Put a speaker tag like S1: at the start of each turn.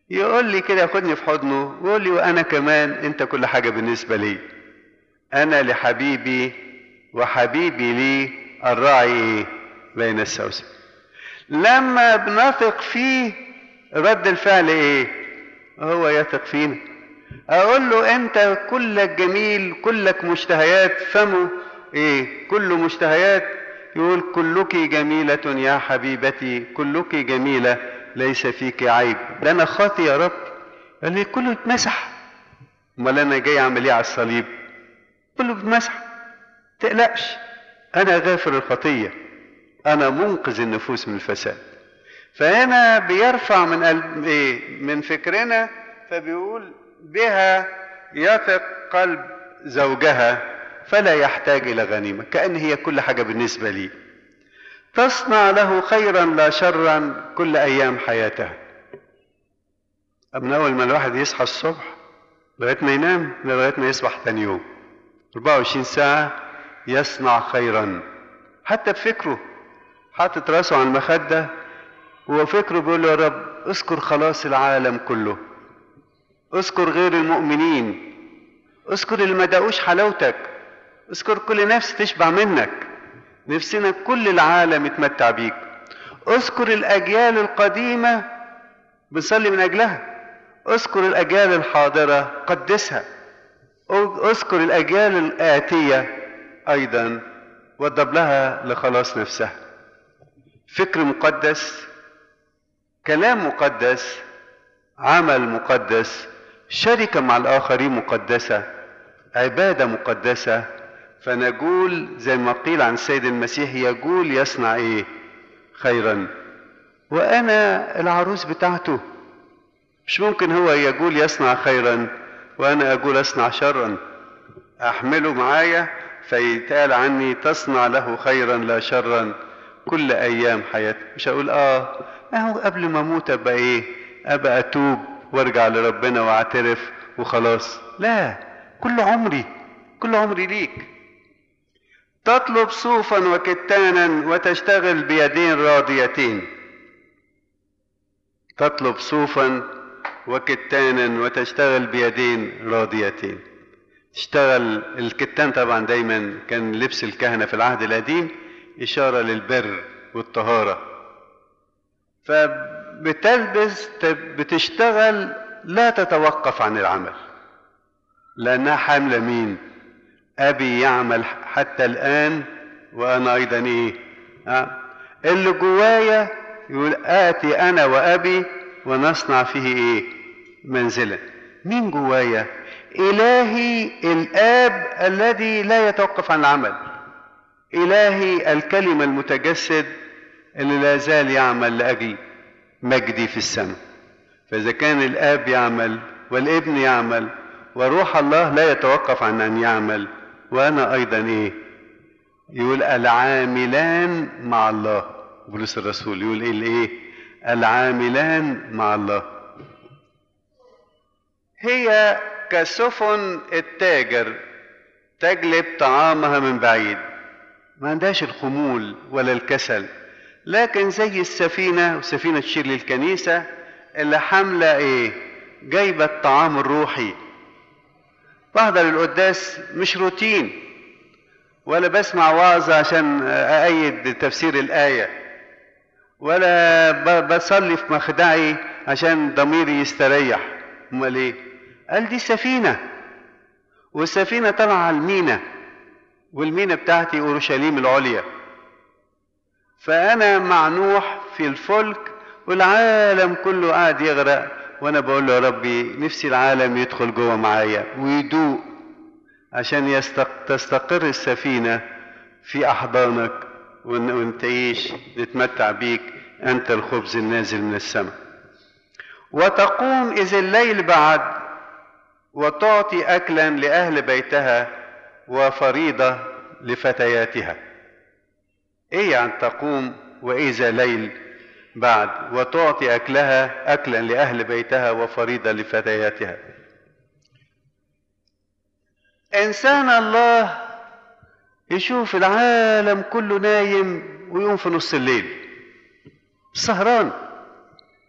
S1: يقول لي كده ياخدني في حضنه ويقول لي وانا كمان انت كل حاجه بالنسبه لي انا لحبيبي وحبيبي لي الراعي إيه؟ بين السوسن لما بنثق فيه رد الفعل ايه هو يثق فينا اقول له انت كلك جميل كلك مشتهيات فمه ايه كله مشتهيات يقول كلك جميلة يا حبيبتي كلك جميلة ليس فيك عيب ده انا خاطي يا رب قال لي كله اتمسح امال انا جاي اعمل ايه على الصليب كله اتمسح تقلقش انا غافر الخطية انا منقذ النفوس من الفساد فهنا بيرفع من قلب ايه من فكرنا فبيقول بها يثق قلب زوجها فلا يحتاج الى غنيمه كان هي كل حاجه بالنسبه لي تصنع له خيرا لا شرا كل ايام حياتها من اول ما الواحد يصحى الصبح لغايه ما ينام لغايه ما يصبح تاني يوم 24 ساعه يصنع خيرا حتى بفكره حاطط راسه على المخده وفكره بيقول له يا رب اذكر خلاص العالم كله اذكر غير المؤمنين اذكر اللي ما دقوش حلاوتك اذكر كل نفس تشبع منك نفسنا كل العالم يتمتع بيك اذكر الاجيال القديمه بنصلي من اجلها اذكر الاجيال الحاضره قدسها اذكر الاجيال الاتيه ايضا وضب لها لخلاص نفسها فكر مقدس كلام مقدس عمل مقدس شركه مع الاخرين مقدسه عباده مقدسه فنقول زي ما قيل عن السيد المسيح يقول يصنع ايه خيرا وانا العروس بتاعته مش ممكن هو يقول يصنع خيرا وانا اقول اصنع شرا احمله معايا فيتقال عني تصنع له خيرا لا شرا كل ايام حياتي مش هقول اه اهو قبل ما اموت ابقى ايه ابقى اتوب وارجع لربنا واعترف وخلاص لا كل عمري كل عمري ليك تطلب صوفا وكتانا وتشتغل بيدين راضيتين تطلب صوفا وكتانا وتشتغل بيدين راضيتين تشتغل الكتان طبعا دايما كان لبس الكهنة في العهد القديم إشارة للبر والطهارة فبتلبس بتشتغل لا تتوقف عن العمل لأنها حاملة مين أبي يعمل حتى الآن وأنا أيضا إيه أه؟ اللي جوايا يقول آتي أنا وأبي ونصنع فيه إيه منزلا مين جوايا إلهي الآب الذي لا يتوقف عن العمل إلهي الكلمة المتجسد اللي لا زال يعمل لأجل مجدي في السماء فإذا كان الآب يعمل والابن يعمل وروح الله لا يتوقف عن أن يعمل وأنا أيضا إيه يقول العاملان مع الله بولس الرسول يقول إيه الإيه العاملان مع الله هي كسفن التاجر تجلب طعامها من بعيد ما عندهاش الخمول ولا الكسل لكن زي السفينة وسفينة تشير للكنيسة اللي حاملة ايه جايبة الطعام الروحي بحضر القداس مش روتين ولا بسمع وعظ عشان أأيد تفسير الآية ولا بصلي في مخدعي عشان ضميري يستريح امال ايه قال دي سفينه والسفينه طالعه على المينا والمينا بتاعتي اورشليم العليا فانا مع نوح في الفلك والعالم كله قاعد يغرق وانا بقول له يا ربي نفسي العالم يدخل جوه معايا ويدوق عشان يستق... تستقر السفينه في احضانك ون... ونتعيش نتمتع بيك انت الخبز النازل من السماء وتقوم اذ الليل بعد وتعطي اكلا لاهل بيتها وفريضه لفتياتها ايه يعني تقوم واذا ليل بعد وتعطي اكلها اكلا لاهل بيتها وفريضه لفتياتها انسان الله يشوف العالم كله نايم ويقوم في نص الليل سهران